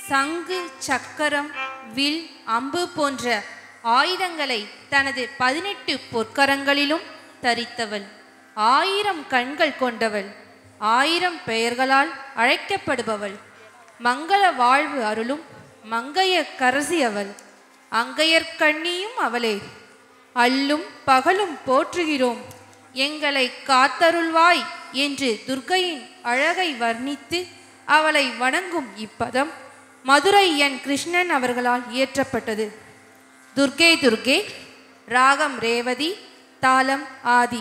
சங்கு சக்கரம் வில் அம்பு போன்ற ஆயுதங்களை தனது பதினெட்டு பொற்கரங்களிலும் தரித்தவள் ஆயிரம் கண்கள் கொண்டவள் ஆயிரம் பெயர்களால் அழைக்கப்படுபவள் மங்கள வாழ்வு அருளும் மங்கைய கரசி அவள் அங்கையர்கண்ணியும் அவளே அல்லும் பகலும் போற்றுகிறோம் எங்களை காத்தருள்வாய் என்று துர்க்கையின் அழகை வர்ணித்து அவளை வணங்கும் இப்பதம் மதுரை என் கிருஷ்ணன் அவர்களால் இயற்றப்பட்டது துர்கே துர்கே ராகம் ரேவதி தாளம் ஆதி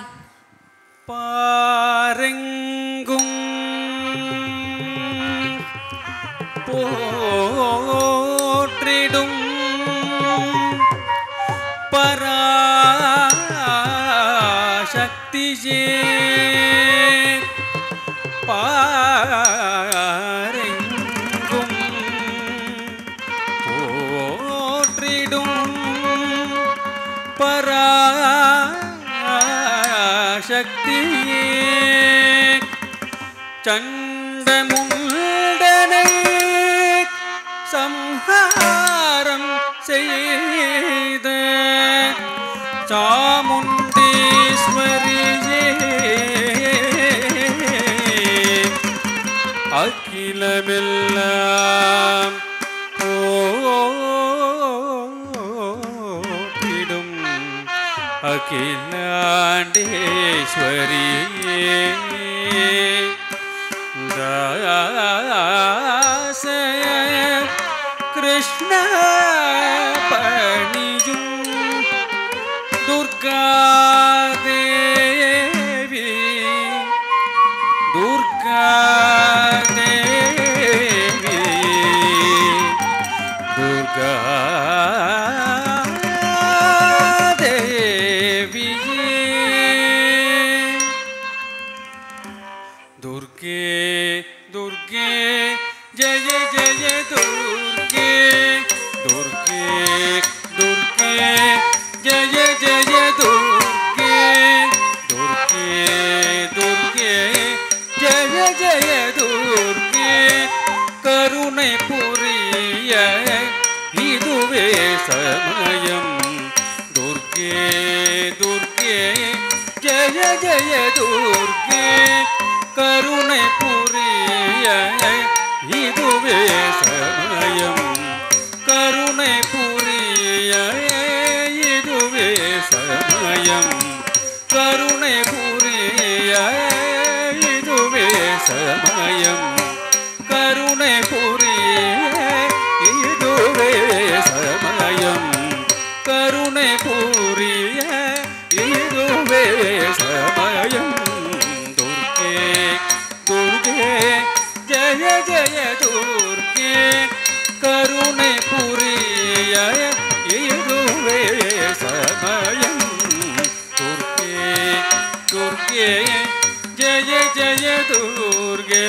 பாரெங்கும் போற்றிடும் பராசக்தியே பாரெங்கும் போற்றிடும் பராசக்தியே சண்டமுண்டனை சம்ஹாரம் செய்த சாமுண்டீஸ்வரியே அகிலமெல்லாம் போற்றிடும் அகிலாண்டேஸ்வரியே தாச கிருஷ்ண பணியும் துர்காதேவி துர்காதேவி துர்கா தேவியே दुर्गे दुर्गे जय जय दुर्गे दुर्गे दुर्गे जय जय दुर्गे दुर्गे दुर्गे जय जय दुर्गे கருணை புரிய இதுவே சமயம் துர்கே துர்கே ஜய ஜய துர்கே கருணை புரிய இதுவே சமயம் கருணை புரிய இதுவே சமயம் கருணை புரிய இதுவே சமயம் கருணை புரிய இதுவே சமயம் கருணை புரிய இதுவே சமயம் துர்கே துர்கே ஜய ஜய துர்கே கருணை புரிய இதுவே சமயம் துர்கே துர்கே ஜய ஜய துர்கே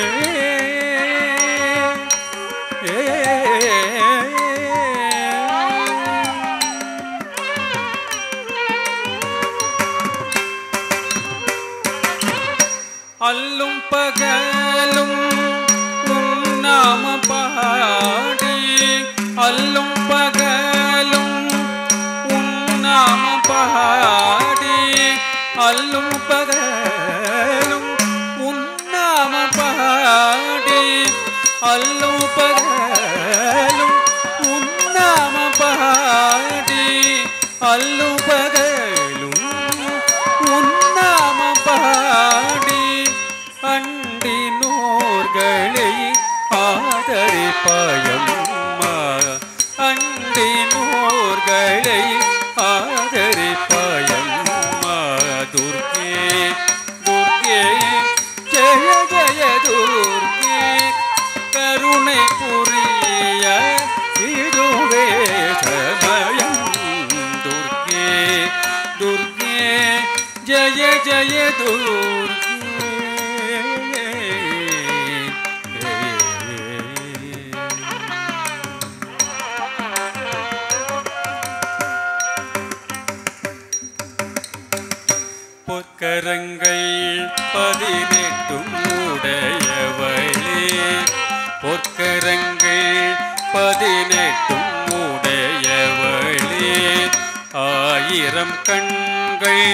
அல்லும் பகலும் உன் நாம பாடி அல்லும் பகலும் உன் நாம பாடி அல்லும் பகலும் உன் நாம பாடி அல்லும் பகலும் உன் நாம பாடி அல்லும் பகலும் உன் நாம பாடி அண்டினோர்களை ஆதரிப்பாயம்மா அண்டினோர்களை ஆதரிப்பாயம்மா துர்கே துர்கே ஜய ஜய துர்கே கருணை புரிய இதுவே சமயம் துர்கே துர்கே ஜய ஜய துர்கே பொற்கரங்கள் பதினெட்டும் உடையவளே பொற்கரங்கள் பதினெட்டும் உடையவளே ஆயிரம் கண்கள்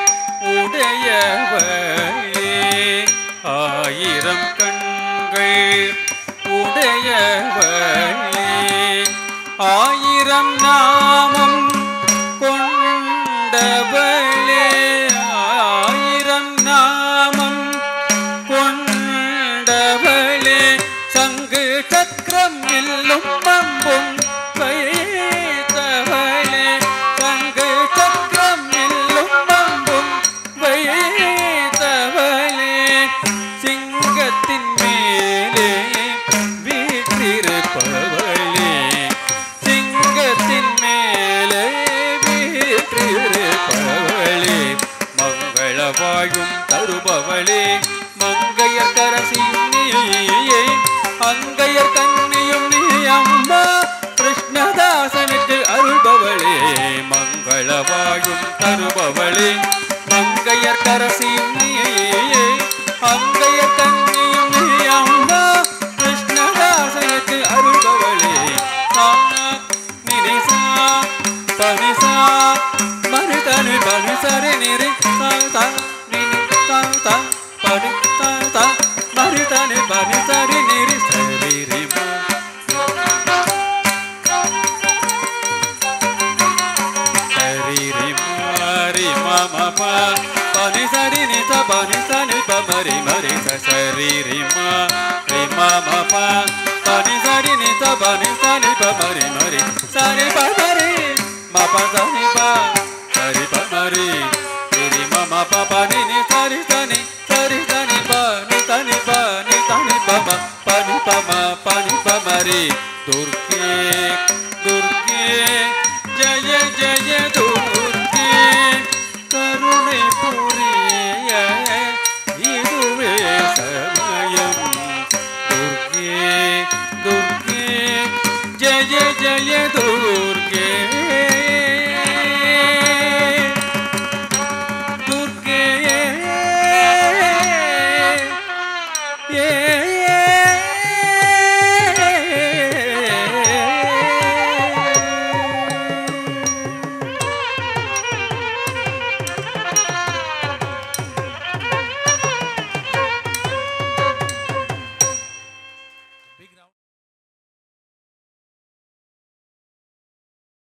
உடையவளே ஆயிரம் கண்கள் உடையவளே ஆயிரம் நாமம் கொண்டவளே ஆயிரம் நாமம் கொண்டவளே சங்கு சக்கரம் வில்லும் பம்பும் வைத்தவளே சங்கு சக்கரம் வில்லும் பம்பும் வைத்தவளே சிங்கத்தின் மேலே வீற்றிருப்பவளே சிங்கத்தின் மேலே வீற்றிருப்பவளே மங்கள வாழும் தருபவளே மங்கையர் கரசியும் நீயே அங்கையர் கண்ணியும் நீ அம்மா கிருஷ்ணதாசனுக்கு அருள்பவளே மங்கள வாழும் தருபவளே மங்கையர் கரசியும் நீயே அங்கையர் கண்ணியும் நீ அம்மா கிருஷ்ணதாசனுக்கு அருள்பவளே ஆனா நினைசா பனிசா மறு தனி பனி சரி நிரி தா தா நினி தா தா பனி தா தா மறு தனி பனி சரி நிரி சரி ரி மா சரி ரி மா ரி மா மா மா பனி சரி நி ச பனி ச நி ப மரி மரி ச சரி ரி மா ரி மா மா பா பனி சரி நி ச பனி ச நி ப மரி மரி சரி ப மரி மா ப ச நி ப சரி ப மரி ரி ரி மா மா ப ப நி நி